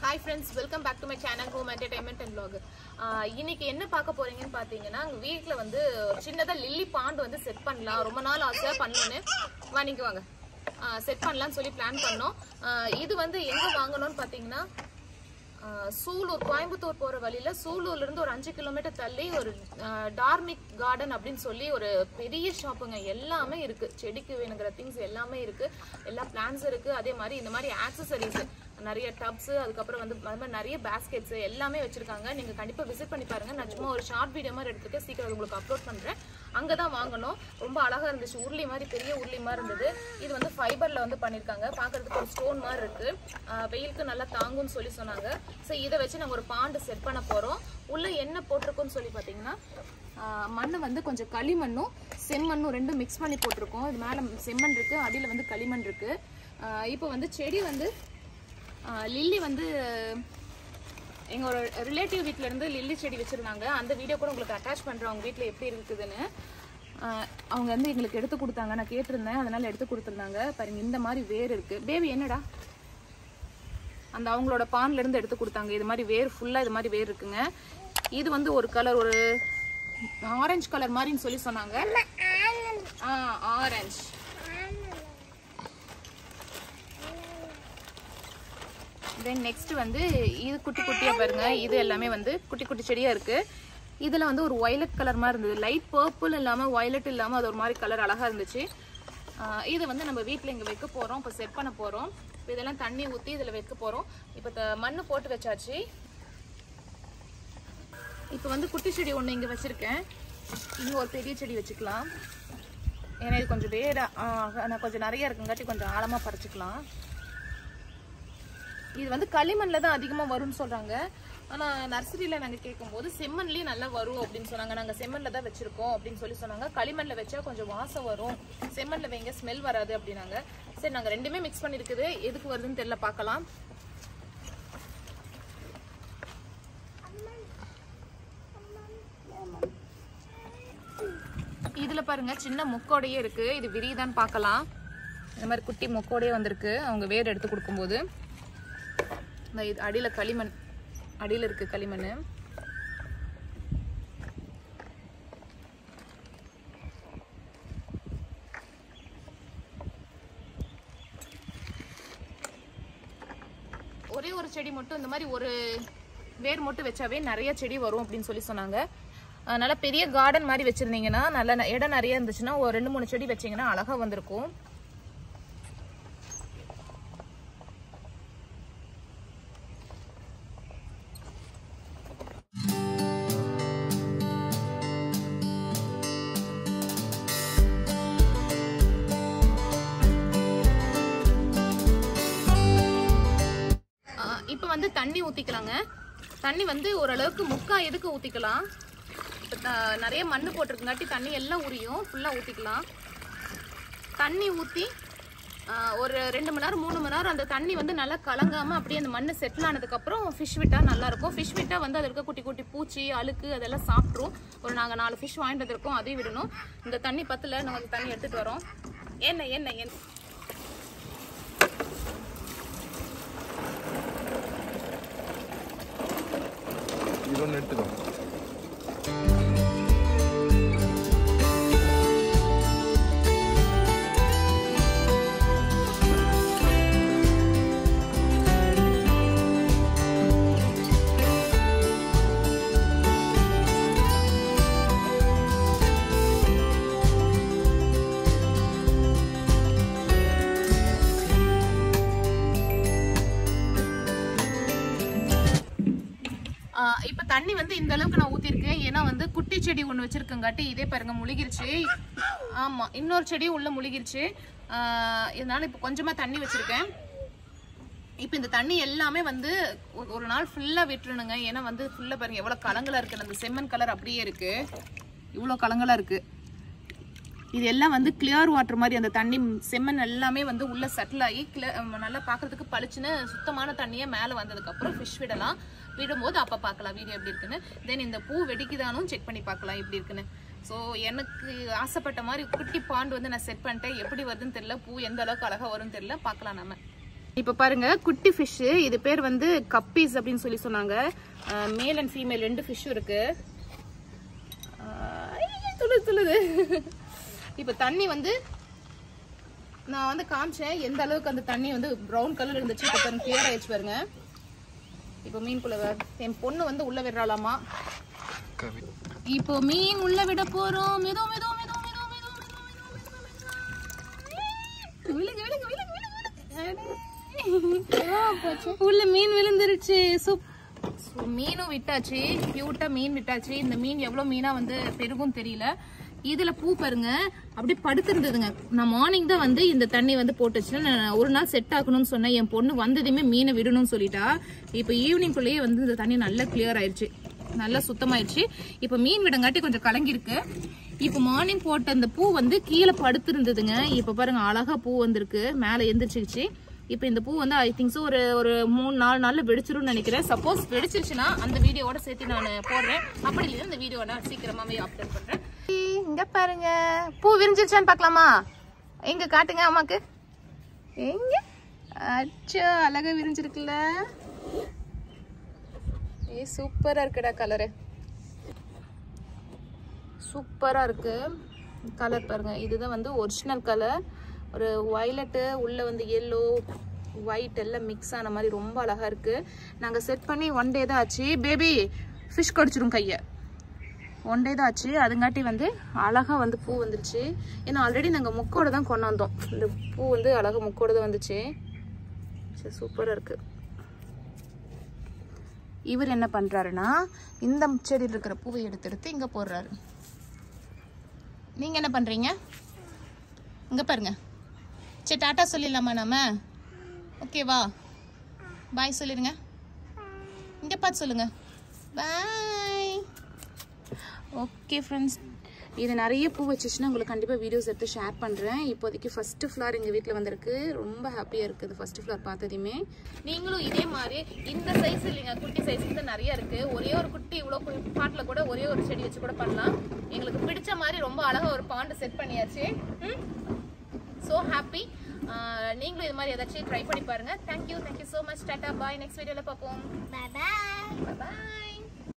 Hi friends welcome back to my channel home entertainment and vlog ah இன்னைக்கு என்ன பார்க்க போறீங்கன்னு பார்த்தீங்கன்னா எங்கள் வீட்டில் வந்து சின்னதாக லில்லி பாண்ட் வந்து செட் பண்ணலாம் ரொம்ப நாள் ஆசையாக பண்ணணும்னு வாங்கிக்கு வாங்க செட் பண்ணலாம்னு சொல்லி பிளான் பண்ணோம் ஆஹ் இது வந்து எங்கே வாங்கணும்னு பார்த்தீங்கன்னா ஆஹ் சூலூர் கோயம்புத்தூர் போற வழியில சூலூர்ல இருந்து ஒரு அஞ்சு கிலோமீட்டர் தள்ளி ஒரு டார்மிக் கார்டன் அப்படின்னு சொல்லி ஒரு பெரிய ஷாப்புங்க எல்லாமே இருக்கு செடிக்கு வேணுங்கிற திங்ஸ் எல்லாமே இருக்கு எல்லா பிளான்ஸ் இருக்கு அதே மாதிரி இந்த மாதிரி ஆக்சசரிஸ் நிறைய டப்ஸ் அதுக்கப்புறம் வந்து அது மாதிரி நிறைய பேஸ்கெட்ஸ் எல்லாமே வச்சிருக்காங்க நீங்க கண்டிப்பா விசிட் பண்ணி பாருங்க நான் சும்மா ஒரு ஷார்ட் வீடியோ மாதிரி எடுத்துட்டு சீக்கிரம் அது உங்களுக்கு அப்லோட் பண்றேன் அங்கதான் வாங்கணும் ரொம்ப அழகா இருந்துச்சு உருளி மாதிரி பெரிய உருளி மாதிரி இருந்தது இது வந்து ஃபைபர்ல வந்து பண்ணிருக்காங்க பாக்குறதுக்கு ஒரு ஸ்டோன் மாதிரி இருக்கு ஆஹ் வெயிலுக்கு நல்லா தாங்கும்னு சொல்லி சொன்னாங்க ஸோ இதை வச்சு நாங்கள் ஒரு பாண்டு செட் பண்ண போறோம் உள்ள என்ன போட்டிருக்கோம்னு சொல்லி பார்த்தீங்கன்னா மண் வந்து கொஞ்சம் களிமண்ணும் செம்மண்ணும் ரெண்டும் மிக்ஸ் பண்ணி போட்டிருக்கோம் இது மேலே செம்மண் இருக்கு அடியில் வந்து களிமண் இருக்கு ஆஹ் இப்போ வந்து செடி வந்து ஆஹ் லில்லி வந்து எங்களோட ரிலேட்டிவ் வீட்ல இருந்து லில்லி செடி வச்சிருந்தாங்க அந்த வீடியோ கூட உங்களுக்கு அட்டாச் பண்றேன் அவங்க வீட்ல எப்படி இருக்குதுன்னு ஆஹ் அவங்க வந்து எங்களுக்கு எடுத்து கொடுத்தாங்க நான் கேட்டிருந்தேன் அதனால எடுத்து கொடுத்துருந்தாங்க பாருங்க இந்த மாதிரி வேர் இருக்கு பேபி என்னடா அந்த அவங்களோட பான்ல இருந்து எடுத்து கொடுத்தாங்க இது மாதிரி வேர் ஃபுல்லா இது மாதிரி வேர் இருக்குங்க இது வந்து ஒரு கலர் ஒரு ஆரஞ்சு கலர் மாதிரின்னு சொல்லி சொன்னாங்க ஆரஞ்சு தென் நெக்ஸ்ட் வந்து இது குட்டி குட்டியா பாருங்க இது எல்லாமே வந்து குட்டி குட்டி செடியா இருக்கு இதுல வந்து ஒரு வயலட் கலர் மாதிரி இருந்தது லைட் பர்பிள் இல்லாம வயலட் இல்லாம அது ஒரு மாதிரி கலர் அழகா இருந்துச்சு ஆஹ் இது வந்து நம்ம வீட்ல இங்க வைக்க போறோம் இப்போ செட் பண்ண போறோம் இப்போ இதெல்லாம் தண்ணி ஊத்தி இதுல வைக்க போறோம் இப்போ த- மண்ணு போட்டு வச்சாச்சு இப்போ வந்து குட்டி செடி ஒண்ணு இங்க வச்சிருக்கேன் இங்க ஒரு பெரிய செடி வச்சுக்கலாம் ஏன்னா இது கொஞ்சம் வேற நான் கொஞ்சம் நிறைய இருக்குங்காட்டி கொஞ்சம் ஆழமா பறிச்சுக்கலாம் இது வந்து களிமண்ல தான் அதிகமா வரும்னு சொல்றாங்க ஆனா நர்சரியில நாங்க கேட்கும்போது செம்மண்லயே நல்லா வரும் அப்படின்னு சொன்னாங்க நாங்க செம்மண்ல தான் வச்சிருக்கோம் அப்படின்னு சொல்லி சொன்னாங்க களிமண்ல வச்சா கொஞ்சம் வாசம் வரும் செம்மண்ல வைங்க ஸ்மெல் வராது அப்படின்னாங்க சரி நாங்க ரெண்டுமே மிக்ஸ் பண்ணிருக்குது எதுக்கு வருதுன்னு தெரியல பார்க்கலாம் இதுல பாருங்க சின்ன முக்கோடையே இருக்கு இது விரிதான் பார்க்கலாம் இந்த மாதிரி குட்டி முக்கோடையே வந்திருக்கு அவங்க வேர் எடுத்து கொடுக்கும்போது இந்த இது அடியில் களிமண் அடியில் இருக்கு களிமண் ஒரே ஒரு செடி மட்டும் இந்த மாதிரி ஒரு வேர் மட்டும் வச்சாவே நிறைய செடி வரும் அப்படின்னு சொல்லி சொன்னாங்க அதனால பெரிய கார்டன் மாதிரி வச்சிருந்தீங்கன்னா நல்ல ந- இடம் நிறைய இருந்துச்சுன்னா ஒரு ரெண்டு மூணு செடி வச்சீங்கன்னா அழகா வந்திருக்கும் இப்போ வந்து தண்ணி ஊற்றிக்கலாங்க தண்ணி வந்து ஓரளவுக்கு முக்கா எதுக்கு ஊற்றிக்கலாம் இப்போ த- நிறைய மண் போட்டிருக்குங்காட்டி தண்ணி எல்லாம் உரியும் ஃபுல்லாக ஊற்றிக்கலாம் தண்ணி ஊற்றி ஒரு ரெண்டு மணி நேரம் மூணு மணி நேரம் அந்த தண்ணி வந்து நல்லா கலங்காமல் அப்படியே அந்த மண் செட்டில் ஆனதுக்கப்புறம் ஃபிஷ் விட்டால் நல்லாயிருக்கும் ஃபிஷ் விட்டால் வந்து அதில் இருக்க குட்டி குட்டி பூச்சி அழுக்கு அதெல்லாம் சாப்பிட்ரும் ஒரு நாங்கள் நாலு ஃபிஷ் வாங்கிட்டு வந்திருக்கோம் அதையும் விடணும் இந்த தண்ணி பத்தில் நாங்கள் அந்த தண்ணி எடுத்துகிட்டு வரோம் என்ன என்ன என்ன இது ஒன்று எடுத்துக்கோ ஆஹ் இப்ப தண்ணி வந்து இந்த அளவுக்கு நான் ஊத்திருக்கேன் ஏன்னா வந்து குட்டி செடி ஒண்ணு வச்சிருக்கங்காட்டி இதே பாருங்க முழுகிருச்சு ஆமா இன்னொரு செடியும் உள்ள முழுகிருச்சு ஆஹ் இதனால இப்ப கொஞ்சமா தண்ணி வச்சிருக்கேன் இப்போ இந்த தண்ணி எல்லாமே வந்து ஒ- ஒரு நாள் ஃபுல்லா விட்டுறணுங்க ஏன்னா வந்து ஃபுல்லா பாருங்க எவ்வளவு கலங்களா இருக்கு அந்த செம்மண் கலர் அப்படியே இருக்கு இவ்வளவு கலங்களா இருக்கு இது எல்லாம் வந்து கிளியர் வாட்டர் மாதிரி அந்த தண்ணி செம்மண் எல்லாமே வந்து உள்ள செட்டில் ஆகி clear- அஹ் நல்லா பார்க்கறதுக்கு பளிச்சுன்னு சுத்தமான தண்ணியே மேலே வந்ததுக்கப்புறம் ஃபிஷ் விடலாம் விடும்போது அப்போ பார்க்கலாம் வீடியோ எப்படி இருக்குன்னு தென் இந்த பூ வெடிக்குதானும் செக் பண்ணி பார்க்கலாம் எப்படி இருக்குன்னு ஸோ எனக்கு ஆசைப்பட்ட மாதிரி குட்டி பாண்ட் வந்து நான் செட் பண்ணிட்டேன் எப்படி வருதுன்னு தெரியல பூ எந்த அளவுக்கு அழகாக வரும்னு தெரியல பார்க்கலாம் நம்ம இப்ப பாருங்க குட்டி ஃபிஷ் இது பேர் வந்து கப்பீஸ் அப்படின்னு சொல்லி சொன்னாங்க மேல் அண்ட் ஃபீமேல் ரெண்டு ஃபிஷ்ஷும் இருக்கு ஆஹ் ஐயே, துள்ளுது துள்ளுது இப்ப தண்ணி வந்து நான் வந்து காமிச்சேன் எந்த அளவுக்கு அந்த தண்ணி வந்து ப்ரௌன் கலர் இருந்துச்சு இப்போ பாருங்க கிளியர் ஆயிடுச்சு பாருங்க இப்போ மீன்குள்ள வே- என் பொண்ணு வந்து உள்ள விடுறாளாமா கவி இப்போ மீன் உள்ள விட போறோம் மெது மெது மெது மெது மெது மெது விழுங்க விழுங்க விழுங்க விழுங்க விழுங்க உள்ள மீன் விழுந்துருச்சு சூப் So, மீனும் விட்டாச்சு கியூட்டா மீன் விட்டாச்சு இந்த மீன் எவ்வளவு மீனா வந்து பெருகும் தெரியல இதுல பூ பாருங்க அப்படியே படுத்திருந்ததுங்க நான் மார்னிங் தான் வந்து இந்த தண்ணி வந்து போட்டுச்சு நான் ஒரு நாள் செட் ஆகணும்னு சொன்னேன் என் பொண்ணு வந்ததுமே மீனை விடணும்னு சொல்லிட்டா இப்போ ஈவினிங்குள்ளேயே வந்து இந்த தண்ணி நல்லா கிளியர் ஆயிடுச்சு நல்லா சுத்தமாயிடுச்சு இப்போ மீன் விடங்காட்டி கொஞ்சம் கலங்கிருக்கு இப்போ மார்னிங் போட்ட அந்த பூ வந்து கீழே படுத்திருந்ததுங்க இப்போ பாருங்க அழகா பூ வந்திருக்கு மேலே எந்திரிச்சிருச்சு இப்போ இந்த பூ வந்து ஐ திங்க்ஸ் ஒரு ஒரு மூணு நாலு நாள்ல வெடிச்சிரும்னு நினைக்கிறேன் சப்போஸ் வெடிச்சிருச்சுன்னா அந்த வீடியோவோட சேர்த்து நான் போடுறேன் அப்படி இல்லைன்னா இந்த வீடியோ நான் சீக்கிரமாவே அப்லோட் பண்றேன் இங்க பாருங்க பூ விரிஞ்சிருச்சான்னு பார்க்கலாமா எங்க காட்டுங்க அம்மாக்கு எங்க அச்சோ அழகா விரிஞ்சிருக்குல்ல ஏ சூப்பரா இருக்குடா கலரு சூப்பரா இருக்கு கலர் பாருங்க இதுதான் வந்து ஒரிஜினல் கலர் ஒரு வயலட்டு உள்ள வந்து எல்லோ ஒயிட் எல்லாம் மிக்ஸ் ஆன மாதிரி ரொம்ப அழகா இருக்கு நாங்க செட் பண்ணி ஒன் டே தான் ஆச்சு பேபி ஃபிஷ் கடிச்சிரும் கையை ஒன் டே தான் ஆச்சு அதுங்காட்டி வந்து அழகா வந்து பூ வந்துருச்சு ஏன்னா ஆல்ரெடி நாங்கள் முக்கோட தான் கொண்டாந்தோம் இந்த பூ வந்து அழகா முக்கோட தான் வந்துச்சு சரி சூப்பராக இருக்கு இவர் என்ன பண்றாருன்னா இந்த செடியில் இருக்கிற பூவை எடுத்து எடுத்து இங்க போடுறாரு நீங்க என்ன பண்றீங்க இங்க பாருங்க சரி டாட்டா சொல்லிடலாமா நாம ஓகேவா பாய் சொல்லிடுங்க இங்க பார்த்து சொல்லுங்க பாய் ஓகே ஃப்ரெண்ட்ஸ் இது நிறைய பூ வச்சுச்சுன்னா உங்களுக்கு கண்டிப்பாக வீடியோஸ் எடுத்து ஷேர் பண்ணுறேன் இப்போதைக்கு ஃபஸ்ட்டு ஃப்ளார் எங்கள் வீட்டில் வந்திருக்கு ரொம்ப ஹாப்பியாக இருக்குது ஃபஸ்ட்டு ஃப்ளார் பார்த்ததுமே நீங்களும் இதே மாதிரி இந்த சைஸ் இல்லைங்க குட்டி சைஸ் வந்து நிறைய இருக்குது ஒரே ஒரு குட்டி இவ்வளோ பாட்டில் கூட ஒரே ஒரு செடி வச்சு கூட பண்ணலாம் எங்களுக்கு பிடிச்ச மாதிரி ரொம்ப அழகாக ஒரு பாண்டு செட் பண்ணியாச்சு ஸோ ஹாப்பி நீங்களும் இது மாதிரி ஏதாச்சும் ட்ரை பண்ணி பாருங்க thank you thank you so much tata bye next வீடியோவில் பார்ப்போம் Bye bye. பாய்